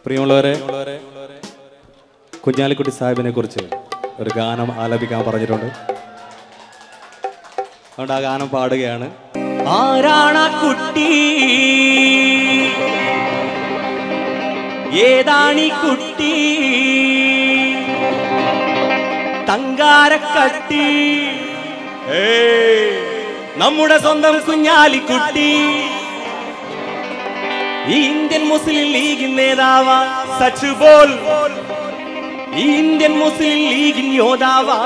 പ്രിയമുള്ളവരെ കുഞ്ഞാലിക്കുട്ടി സാഹിബിനെ കുറിച്ച് ഒരു ഗാനം ആലപിക്കാൻ പറഞ്ഞിട്ടുണ്ട് അതുകൊണ്ട് ആ ഗാനം പാടുകയാണ് ആരാണ കുട്ടി ഏതാണി കുട്ടി തങ്കാരക്കട്ടി ഏയ്, നമ്മുടെ സ്വന്തം കുഞ്ഞാലിക്കുട്ടി ഈ ഇന്ത്യൻ മുസ്ലിം ലീഗ് നേതാവാ സച്ച് ബോൾ ഈ ഇന്ത്യൻ മുസ്ലിം ലീഗിൻ യോദ്ധാവാ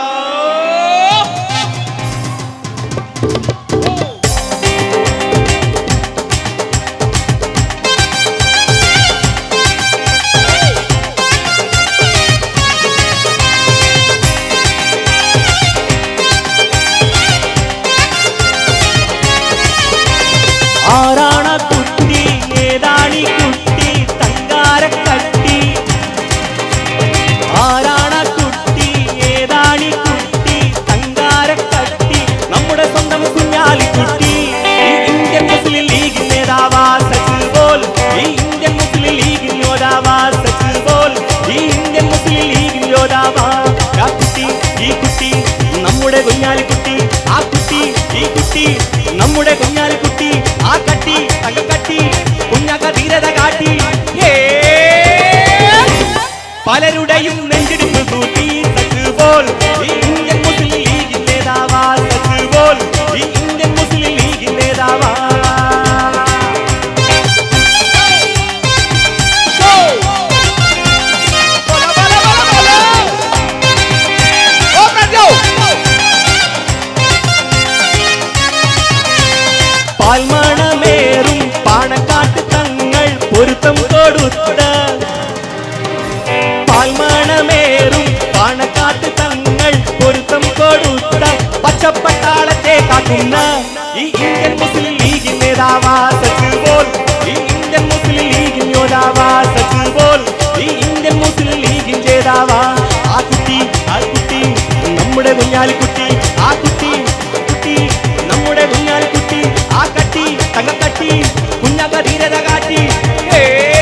ആരാണ കുട്ടി ഏതാണി കുട്ടി തങ്കാരക്കട്ടി ആരാണ കുട്ടി ഏതാണി കുട്ടി തങ്കാരക്കട്ടി നമ്മുടെ സ്വന്തം കുഞ്ഞാലിക്കുട്ടി ഈ ഇന്ത്യൻ മുസ്ലിം ലീഗ് നേതാവാ സച്ചിൽ ബോൽ ഈ ഇന്ത്യൻ മുസ്ലിം ലീഗ് യോദ്ധാവാ സച്ചിൽ ബോൽ ഈ ഇന്ത്യൻ മുസ്ലിം ലീഗ് യോദ്ധാവാ ആ കുട്ടി ഈ കുട്ടി നമ്മുടെ കുഞ്ഞാലിക്കുട്ടി ആ കുട്ടി ഈ കുട്ടി നമ്മുടെ കുഞ്ഞാലിക്കുട്ടി ആ കട്ടി തങ്കക്കട്ടി കുഞ്ഞാക്ക ധീരത കാട്ടി ഏ പലരുടെയും നെഞ്ചിടിപ്പ് കൂട്ടി സച്ച് ബോൽ ഈ ഇന്ത്യൻ മുസ്ലിം ലീഗ് നേതാവാ സച്ച് ബോൽ ഈ ഇന്ത്യൻ മുസ്ലിം ലീഗ് നേതാവാ പാൽമണമേറും പാണക്കാട്ട് തങ്ങൾ പൊരുത്തം കൊടുത്ത പാൽമണമേറും പാണക്കാട്ട് തങ്ങൾ പൊരുത്തം കൊടുത്ത പച്ചപ്പട്ടാളത്തെ കാക്കുന്ന ഈ ഇന്ത്യൻ മുസ്ലിം ലീഗ് നേതാവാ സച്ച് ബോൽ ഈ ഇന്ത്യൻ മുസ്ലിം ലീഗ് യോദ്ധാവാ സച്ച് ബോൽ ഈ ഇന്ത്യൻ മുസ്ലിം ലീഗ് ജേതാവാ ആ കുട്ടി ആ കുട്ടി നമ്മുടെ കുഞ്ഞാലിക്കുട്ടി ആ കുട്ടി കുട്ടി നമ്മുടെ കുഞ്ഞാലിക്കുട്ടി ആ കട്ടി തങ്കക്കട്ടി കുഞ്ഞാക്ക ധീരത കാട്ടി ഏ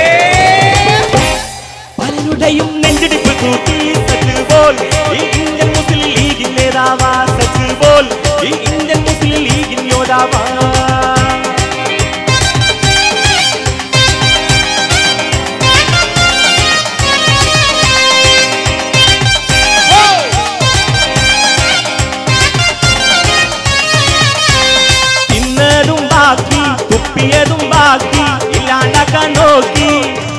പലരുടെയും നെഞ്ചിടിപ്പ് കൂട്ടി സച്ച് ബോൽ ഈ ഇന്ത്യൻ മുസ്ലിം ലീഗ് നേതാവാ സച്ച് ബോൽ ഈ ഇന്ത്യൻ മുസ്ലിം ലീഗ് യോദ്ധാവാ തിന്നതും ബാക്കി തുപ്പിയതും ബാക്കി ഇല്ലാണ്ടാക്കാൻ നോക്കി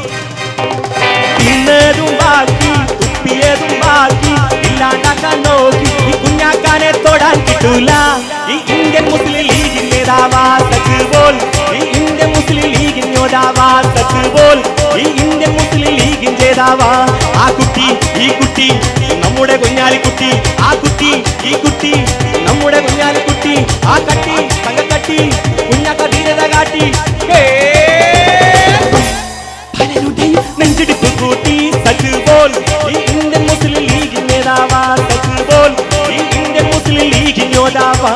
തിന്നതും ബാക്കി തുപ്പിയതും ബാക്കി ഇല്ലാണ്ടാക്കാൻ നോക്കി ഈ കുഞ്ഞാക്കാനെ തൊടാൻ കിട്ടൂല ഈ ഇന്ത്യൻ മുസ്ലിം ലീഗ് നേതാവാ സച്ച് ബോൽ ഈ ഇന്ത്യൻ മുസ്ലിം ലീഗ് യോദ്ധാവാ സച്ച് ബോൽ ഈ ഇന്ത്യൻ മുസ്ലിം ലീഗ് ജേതാവാ ആ കുട്ടി ഈ കുട്ടി നമ്മുടെ കുഞ്ഞാലിക്കുട്ടി ആ കുട്ടി ഈ കുട്ടി നമ്മുടെ കുഞ്ഞാലിക്കുട്ടി ആ കട്ടി തങ്കക്കട്ടി കുഞ്ഞാക്ക ധീരത കാട്ടി ഏ പലരുടെയും നെഞ്ചിടിപ്പ് കൂട്ടി സച്ച് ബോൽ ഈ ഇന്ത്യൻ മുസ്ലിം ലീഗ് നേതാവാ സച്ച് ബോൽ ഈ ഇന്ത്യൻ മുസ്ലിം ലീഗ് യോദ്ധാവാ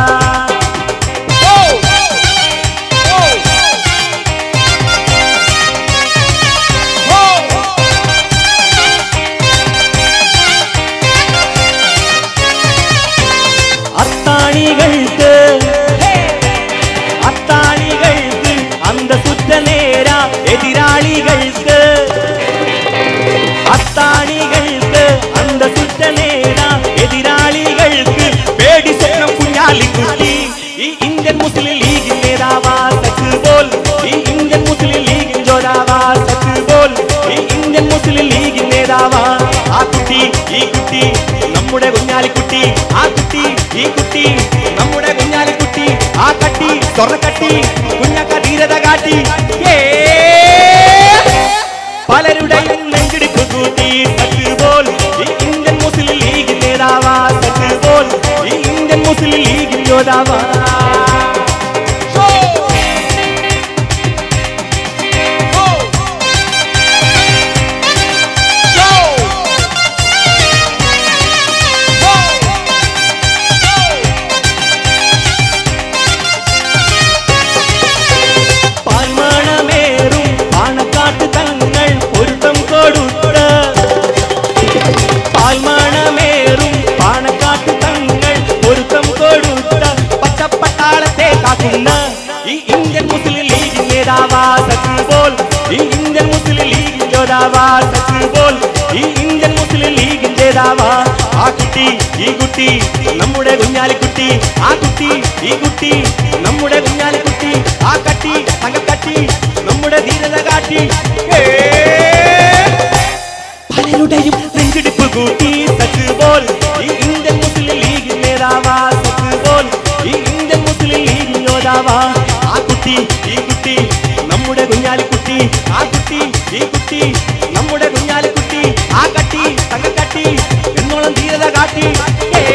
അത്താണികൾക്ക് അത്താണികൾക്ക് അന്തസുറ്റ നേര എതിരാളികൾക്ക് അത്താണികൾക്ക് അന്തസുറ്റ നേര എതിരാളികൾക്ക് പേടി സ്വപ്നം കുഞ്ഞാലിക്കുട്ടി ഈ ഇന്ത്യൻ മുസ്ലിം ലീഗ് നേതാവാ സച്ച് ബോൽ ഈ ഇന്ത്യൻ മുസ്ലിം ലീഗ് ജോരാവാ സച്ച് ബോൽ ഈ ഇന്ത്യൻ മുസ്ലിം ലീഗ് നേതാവാ ആ കുട്ടി ഈ കുട്ടി നമ്മുടെ കുഞ്ഞാലിക്കുട്ടി ആ കുട്ടി ഈ കുട്ടി നമ്മുടെ കുഞ്ഞാലിക്കുട്ടി ആ കട്ടി സ്വർണ്ണക്കട്ടി കുഞ്ഞാക്ക ധീരത കാട്ടി ഏ പലരുടെയും നെഞ്ചിടിപ്പ് കൂട്ടി സച്ച് ബോൽ ഈ ഇന്ത്യൻ മുസ്ലിം ലീഗ് നേതാവാ സച്ച് ബോൽ ഈ ഇന്ത്യൻ മുസ്ലിം ലീഗ് യോദ്ധാവാ പാൽമണമേറും പാണക്കാട്ട് തങ്ങൾ കാക്കുന്ന ഈ ഇന്ത്യൻ മുസ്ലിം ലീഗ് നേതാവാ സച്ച് ബോൾ ഈ ഇന്ത്യൻ മുസ്ലിം ലീഗ് യോദ്ധാവാ സച്ച് ബോൾ ഈ ഇന്ത്യൻ മുസ്ലിം ലീഗ് നേതാവാ ആ കുട്ടി ഈ കുട്ടി നമ്മുടെ കുഞ്ഞാലിക്കുട്ടി ആ കുട്ടി ഈ കുട്ടി നമ്മുടെ കുഞ്ഞാലിക്കുട്ടി ആ കട്ടി തങ്കക്കട്ടി നമ്മുടെ ധീരത കാട്ടി ഏ പലരുടെയും നെഞ്ചിടിപ്പ് കൂട്ടി സച്ച് ബോൾ ഈ ഇന്ത്യൻ മുസ്ലിം ലീഗ് നേതാവാ സച്ച് ബോൾ ഈ ഇന്ത്യൻ മുസ്ലിം ലീഗ് യോദ്ധാവാ ആ കുട്ടി ഈ കുട്ടി നമ്മുടെ കുഞ്ഞാലിക്കുട്ടി ആ കുട്ടി ഈ കുട്ടി നമ്മുടെ കുഞ്ഞാലിക്കുട്ടി ആ കട്ടി തങ്കക്കട്ടി എന്നോളം ധീരത കാട്ടി ഏ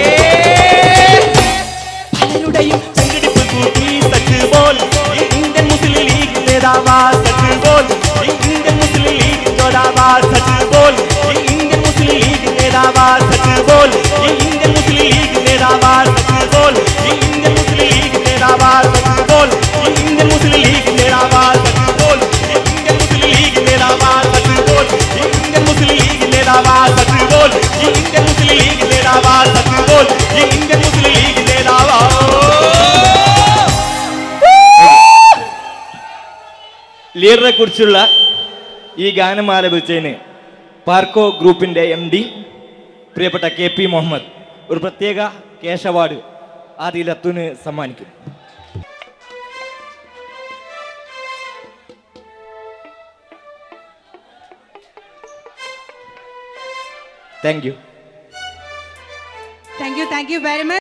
പലരുടെയും നെഞ്ചിടിപ്പ് കൂട്ടി സച്ച് ബോൾ ഈ ഇന്ത്യൻ മുസ്ലിം ലീഗ് നേതാവാ സച്ച് ബോൾ ഈ ഇന്ത്യൻ മുസ്ലിം ലീഗ് യോദ്ധാവാ സച്ച് ബോൾ ഈ ഇന്ത്യൻ മുസ്ലിം ലീഗ് നേതാവാ സച്ച് ബോൾ ഈ ഇന്ത്യൻ മുസ്ലിം ലീഗ് നേതാവാ സച്ച് ബോൾ ഈ ഇന്ത്യൻ മുസ്ലിം ലീഗ് നേതാവാ സച്ച് ബോൾ ഈ ഇന്ത്യൻ മുസ്ലിം ലീഗ് നേതാവാ സച്ച് ബോൾ ഈ ഇന്ത്യൻ മുസ്ലിം ലീഗ് നേതാവാ സച്ച് ബോൾ ഈ ഇന്ത്യൻ മുസ്ലിം ലീഗ് നേതാവാ സച്ച് ബോൾ ഈ ഇന്ത്യൻ മുസ്ലിം ലീഗ് നേതാവാ സച്ച് ബോൾ ഈ ഇന്ത്യൻ മുസ്ലിം ലീഗ് നേതാവാ ലീഡറെ കുറിച്ചുള്ള ഈ ഗാനം ആലപിച്ചതിന് പാർക്കോ ഗ്രൂപ്പിന്റെ എം ഡി പ്രിയപ്പെട്ട കെ പി മുഹമ്മദ് ഒരു പ്രത്യേക കേശ് അവാർഡ് ആദി ലത്തുന് സമ്മാനിക്കും thank you Thank you, thank you very much.